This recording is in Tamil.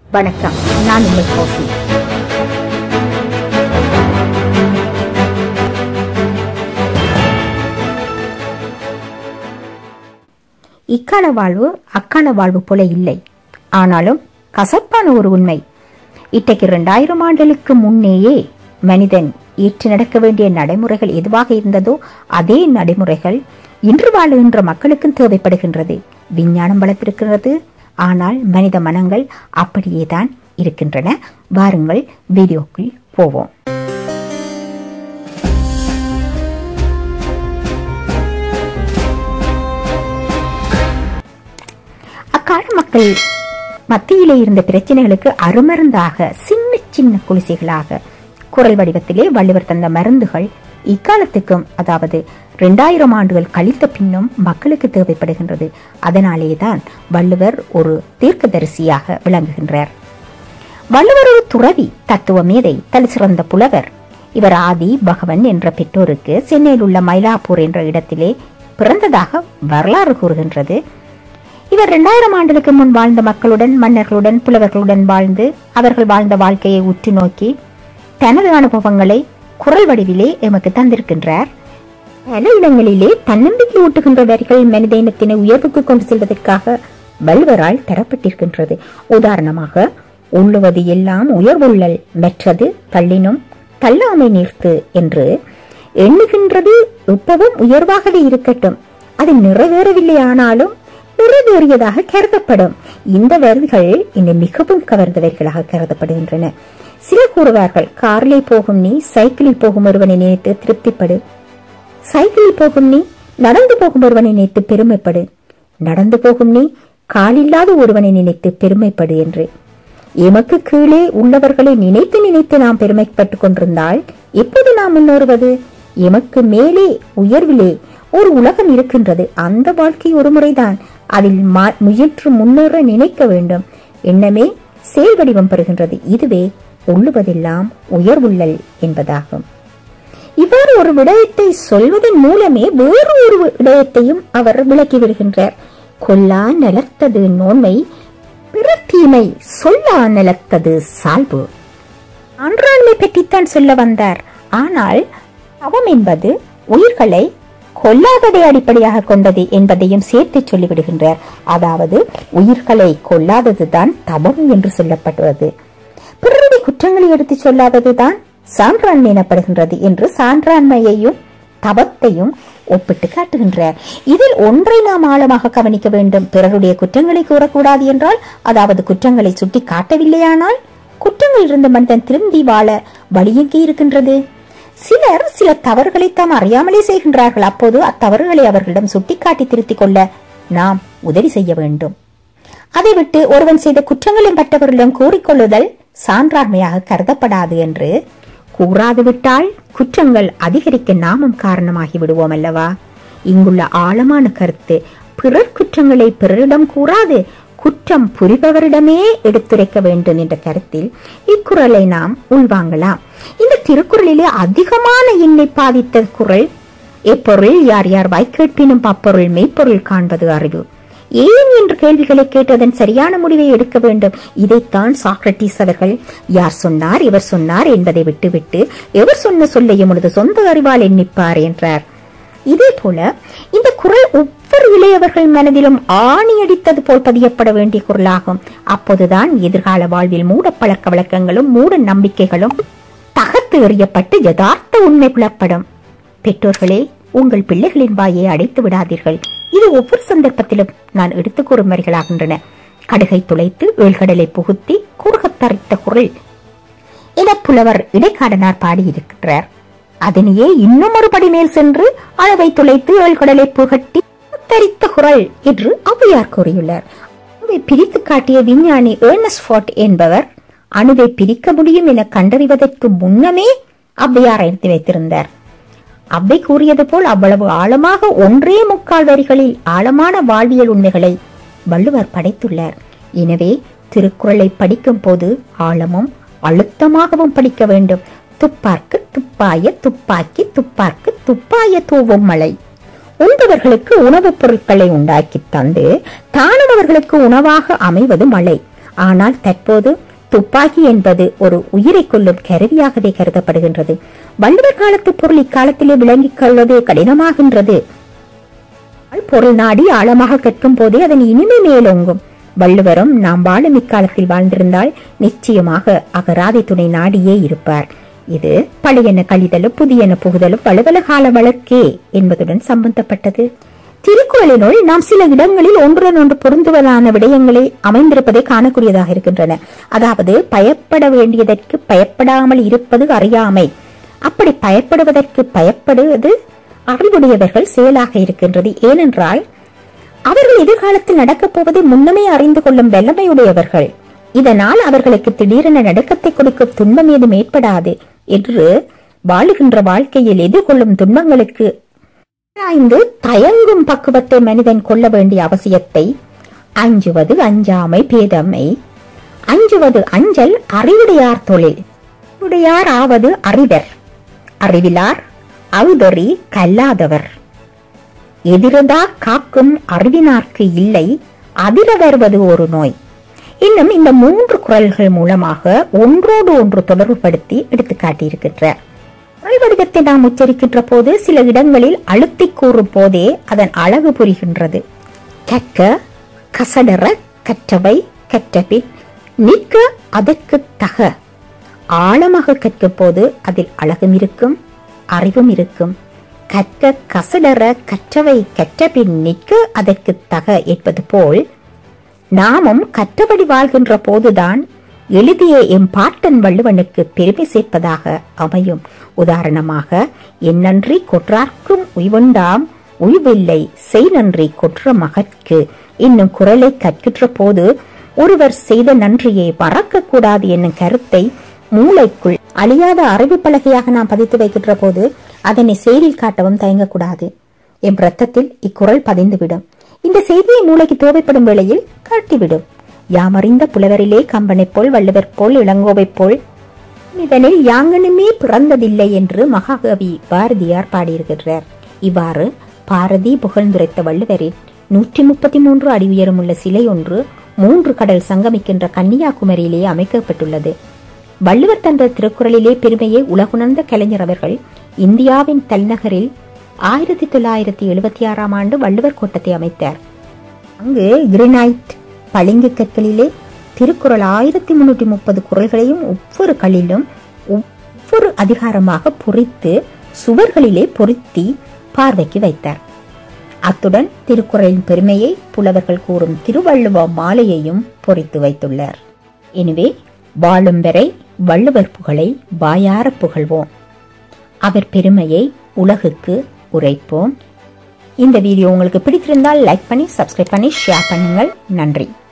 வணக்கம் நான் உங்கள் கோபி இக்கால வாழ்வு அக்கால வாழ்வு போல இல்லை ஆனாலும் கசப்பான ஒரு உண்மை இன்றைக்கு இரண்டாயிரம் ஆண்டுகளுக்கு முன்னேயே மனிதன் ஏற்று நடக்க வேண்டிய நடைமுறைகள் எதுவாக இருந்ததோ அதே நடைமுறைகள் இன்று வாழுகின்ற மக்களுக்கும் தேவைப்படுகின்றது விஞ்ஞானம் வளர்த்திருக்கிறது ஆனால் மனித மனங்கள் அப்படியே தான் இருக்கின்றன வாருங்கள் வீடியோக்குள் போவோம் அக்கால மக்கள் மத்தியிலே இருந்த பிரச்சனைகளுக்கு அருமருந்தாக சின்ன சின்ன குளிசைகளாக குரல் வடிவத்திலே வள்ளுவர் தந்த மருந்துகள் இக்காலத்துக்கும் அதாவது இரண்டாயிரம் ஆண்டுகள் கழித்த பின்னும் மக்களுக்கு தேவைப்படுகின்றது அதனாலே தான் வள்ளுவர் ஒரு தீர்க்கதரிசியாக விளங்குகின்றார் வள்ளுவர் ஒரு துறவி தத்துவ மேதை தல் சிறந்த புலவர் இவர் ஆதி பகவன் என்ற பெற்றோருக்கு சென்னையில் உள்ள மயிலாப்பூர் என்ற இடத்திலே பிறந்ததாக வரலாறு கூறுகின்றது இவர் இரண்டாயிரம் ஆண்டுகளுக்கு முன் வாழ்ந்த மக்களுடன் மன்னர்களுடன் புலவர்களுடன் வாழ்ந்து அவர்கள் வாழ்ந்த வாழ்க்கையை உற்று நோக்கி தனது அனுபவங்களை குரல் வடிவிலே எமக்கு தந்திருக்கின்றார் பல இடங்களிலே தன்னம்பிக்கை ஊட்டுகின்ற வரிகள் மனித இனத்தினை உயர்வுக்கு கொண்டு செல்வதற்காக வல்வரால் தரப்பட்டிருக்கின்றது உதாரணமாக உள்ளுவது எல்லாம் உயர்வுள்ளல் மற்றது தள்ளினும் தள்ளாமை நீர்த்து என்று எண்ணுகின்றது எப்பவும் உயர்வாகவே இருக்கட்டும் அது நிறைவேறவில்லை ஆனாலும் நிறைவேறியதாக கருதப்படும் இந்த வரிகள் என்னை மிகவும் கவர்ந்த வரிகளாக கருதப்படுகின்றன சிலர் கூறுவார்கள் காரிலே போகும் நீ சைக்கிளில் போகும் ஒருவனை நினைத்து திருப்திப்படு சைக்கிளில் போகும் நீ நடந்து போகும் ஒருவனை நினைத்து பெருமைப்படு நடந்து போகும் நீ காலில்லாத ஒருவனை நினைத்து பெருமைப்படு என்று எமக்கு கீழே உள்ளவர்களை நினைத்து நினைத்து நாம் பெருமைப்பட்டுக் கொண்டிருந்தால் எப்போது நாம் முன்னேறுவது எமக்கு மேலே உயர்விலே ஒரு உலகம் இருக்கின்றது அந்த வாழ்க்கை ஒரு முறைதான் அதில் மா- முயன்று முன்னேற நினைக்க வேண்டும் எண்ணமே செயல் வடிவம் பெறுகின்றது இதுவே உள்ளுவதெல்லாம் உயர்வுள்ளல் என்பதாகும் இவ்வாறு ஒரு விடயத்தை சொல்வதன் மூலமே வேறு ஒரு விடயத்தையும் அவர் விளக்கி விடுகின்றார் கொல்லா நிலத்தது நோன்மை பிறர் தீமை சொல்லா நிலத்தது சால்பு அன்றாண்மை பற்றித்தான் சொல்ல வந்தார் ஆனால் தவம் என்பது உயிர்களை கொல்லாததை அடிப்படையாக கொண்டது என்பதையும் சேர்த்து சொல்லிவிடுகின்றார் அதாவது உயிர்களை கொல்லாததுதான் தவம் என்று சொல்லப்படுவது பிறருடைய குற்றங்களை எடுத்து சொல்லாததுதான் சான்றாண்மை எனப்படுகின்றது என்று சான்றாண்மையையும் தவத்தையும் ஒப்பிட்டு காட்டுகின்றார் இதில் ஒன்றை நாம் ஆழமாக கவனிக்க வேண்டும் பிறருடைய குற்றங்களை கூறக்கூடாது என்றால் அதாவது குற்றங்களை சுட்டி காட்டவில்லையானால் குற்றங்கள் இருந்த மனிதன் திரும்பி வாழ வழி எங்கே இருக்கின்றது சிலர் சில தவறுகளை தாம் அறியாமலே செய்கின்றார்கள் அப்போது அத்தவறுகளை அவர்களிடம் சுட்டிக்காட்டி திருத்திக் கொள்ள நாம் உதவி செய்ய வேண்டும் அதை விட்டு ஒருவன் செய்த குற்றங்களை மற்றவர்களிடம் கூறிக்கொள்ளுதல் சான்றாண்மையாக கருதப்படாது என்று கூறாது விட்டால் குற்றங்கள் அதிகரிக்க நாமும் காரணமாகி விடுவோம் அல்லவா இங்குள்ள ஆழமான கருத்து பிறர் குற்றங்களை பிறரிடம் கூறாது குற்றம் புரிபவரிடமே எடுத்துரைக்க வேண்டும் என்ற கருத்தில் இக்குறளை நாம் உள்வாங்கலாம் இந்த திருக்குறளிலே அதிகமான எண்ணை பாதித்த குறள் எப்பொருள் யார் யார் வாய்க்கேட்பினும் அப்பொருள் மெய்ப்பொருள் காண்பது அறிவு ஏன் என்ற கேள்விகளை கேட்டதன் சரியான முடிவை எடுக்க வேண்டும் இதைத்தான் சாக்ரட்டிஸ் அவர்கள் யார் சொன்னார் இவர் சொன்னார் என்பதை விட்டுவிட்டு எவர் சொன்ன சொல்லையும் உனது சொந்த அறிவால் எண்ணிப்பார் என்றார் இதே போல இந்த குரல் ஒவ்வொரு இளையவர்கள் மனதிலும் ஆணி அடித்தது போல் பதியப்பட வேண்டிய குரலாகும் அப்போதுதான் எதிர்கால வாழ்வில் மூட பழக்க வழக்கங்களும் மூட நம்பிக்கைகளும் தகர்த்து எறியப்பட்டு யதார்த்த உண்மை புலப்படும் பெற்றோர்களே உங்கள் பிள்ளைகளின் வாயை அடைத்து விடாதீர்கள் இது ஒவ்வொரு சந்தர்ப்பத்திலும் நான் எடுத்துக் கூறும் வரிகளாகின்றன கடுகை துளைத்து ஏழ்கடலை புகுத்தி குறுகத் தரித்த குரல் என புலவர் இடைக்காடனார் பாடியிருக்கிறார் அதனையே இன்னும் ஒரு படி மேல் சென்று அளவை துளைத்து ஏழ்கடலை புகட்டி தரித்த குரல் என்று ஔவையார் கூறியுள்ளார் அணுவை பிரித்து காட்டிய விஞ்ஞானி ஏர்னஸ் ஃபார்ட் என்பவர் அணுவை பிரிக்க முடியும் என கண்டறிவதற்கு முன்னமே ஔவையார் எடுத்து வைத்திருந்தார் அவ்வை கூறியது போல் அவ்வளவு ஆழமாக ஒன்றே முக்கால் வரிகளில் ஆழமான வாழ்வியல் உண்மைகளை வள்ளுவர் படைத்துள்ளார் எனவே திருக்குறளை படிக்கும் போது ஆழமும் அழுத்தமாகவும் படிக்க வேண்டும் துப்பார்க்கு துப்பாய துப்பாக்கி துப்பார்க்கு துப்பாய தூவும் மழை உண்பவர்களுக்கு உணவுப் பொருட்களை உண்டாக்கி தந்து தானும் அவர்களுக்கு உணவாக அமைவது மழை ஆனால் தற்போது துப்பாக்கி என்பது ஒரு உயிரை கொல்லும் கருவியாகவே கருதப்படுகின்றது வள்ளுவர் காலத்து பொருள் இக்காலத்திலே விளங்கிக் கொள்வது கடினமாகின்றது பொருள் நாடி ஆழமாக கற்கும் போதே அதன் இனிமை மேலோங்கும் வள்ளுவரும் நாம் வாழும் இக்காலத்தில் வாழ்ந்திருந்தால் நிச்சயமாக அகராதி துணை நாடியே இருப்பார் இது பழையன கழிதலும் புதியன புகுதலும் வலுவல கால வழக்கே என்பதுடன் சம்பந்தப்பட்டது திருக்குறளினுள் நாம் சில இடங்களில் ஒன்றுடன் ஒன்று பொருந்துவதான விடயங்களை அமைந்திருப்பதை காணக்கூடியதாக இருக்கின்றன அதாவது பயப்பட வேண்டியதற்கு பயப்படாமல் இருப்பது அறியாமை அப்படி பயப்படுவதற்கு பயப்படுவது அறிவுடையவர்கள் செயலாக இருக்கின்றது ஏனென்றால் அவர்கள் எதிர்காலத்தில் நடக்கப் போவதை முன்னமே அறிந்து கொள்ளும் வல்லமையுடையவர்கள் இதனால் அவர்களுக்கு திடீரென நடுக்கத்தை கொடுக்கும் துன்பம் ஏதும் ஏற்படாது என்று வாழுகின்ற வாழ்க்கையில் எதிர்கொள்ளும் துன்பங்களுக்கு ஆய்ந்து தயங்கும் பக்குவத்தை மனிதன் கொள்ள வேண்டிய அவசியத்தை அஞ்சுவது அஞ்சாமை பேதமை அஞ்சுவது அஞ்சல் அறிவுடையார் தொழில் அறிவுடையார் ஆவது அறிவர் அறிவிலார் அவுதொறி கல்லாதவர் எதிரதா காக்கும் அறிவினார்க்கு இல்லை அதிர வருவது ஒரு நோய் இன்னும் இந்த மூன்று குரல்கள் மூலமாக ஒன்றோடு ஒன்று தொடர்புபடுத்தி எடுத்து காட்டியிருக்கின்றார் குரல் வடிவத்தை நாம் உச்சரிக்கின்ற போது சில இடங்களில் அழுத்தி கூறும் போதே அதன் அழகு புரிகின்றது கற்க கசடர கற்றவை கற்றபின் நிற்க அதற்கு தக ஆழமாக கற்கும் போது அதில் அழகும் இருக்கும் அறிவும் இருக்கும் கற்க கசடர கற்றவை கற்றபின் நிற்க அதற்கு தக என்பது போல் நாமும் கற்றபடி வாழ்கின்ற போதுதான் எழுதிய எம் பாட்டன் வள்ளுவனுக்கு பெருமை சேர்ப்பதாக அமையும் உதாரணமாக என் நன்றி கொற்றார்க்கும் உய்வுண்டாம் உய்வில்லை செய் நன்றி கொற்ற மகற்கு என்னும் குரலை கற்கின்ற போது ஒருவர் செய்த நன்றியை மறக்க கூடாது என்னும் கருத்தை மூளைக்குள் அழியாத அறிவு பலகையாக நாம் பதித்து வைக்கின்ற போது அதனை செயலில் காட்டவும் தயங்கக்கூடாது எம் ரத்தத்தில் இக்குரல் பதிந்துவிடும் இந்த செய்தியை மூளைக்கு தேவைப்படும் வேளையில் காட்டிவிடும் யாமறிந்த புலவரிலே கம்பனைப் போல் வள்ளுவர் போல் இளங்கோவைப் போல் இதனில் யாங்கனுமே பிறந்ததில்லை என்று மகாகவி பாரதியார் பாடியிருக்கிறார் இவ்வாறு பாரதி புகழ்ந்துரைத்த வள்ளுவரின் நூற்றி முப்பத்தி மூன்று அடி உயரமுள்ள சிலை ஒன்று மூன்று கடல் சங்கமிக்கின்ற கன்னியாகுமரியிலே அமைக்கப்பட்டுள்ளது வள்ளுவர் தந்த திருக்குறளிலே பெருமையை உலகுணர்ந்த கலைஞர் அவர்கள் இந்தியாவின் தலைநகரில் ஆயிரத்தி தொள்ளாயிரத்தி எழுபத்தி ஆறாம் ஆண்டு வள்ளுவர் கோட்டத்தை அமைத்தார் அங்கு கிரினைட் பளிங்கு கற்களிலே திருக்குறள் ஆயிரத்தி முன்னூற்றி முப்பது குரல்களையும் ஒவ்வொரு கல்லிலும் ஒவ்வொரு அதிகாரமாக பொறித்து சுவர்களிலே பொருத்தி பார்வைக்கு வைத்தார் அத்துடன் திருக்குறளின் பெருமையை புலவர்கள் கூறும் திருவள்ளுவ மாலையையும் பொறித்து வைத்துள்ளார் எனவே வாழும் வரை வள்ளுவர் புகழை வாயார புகழ்வோம் அவர் பெருமையை உலகுக்கு உரைப்போம் இந்த வீடியோ உங்களுக்கு பிடித்திருந்தால் லைக் பண்ணி சப்ஸ்கிரைப் பண்ணி ஷேர் பண்ணுங்கள் நன்றி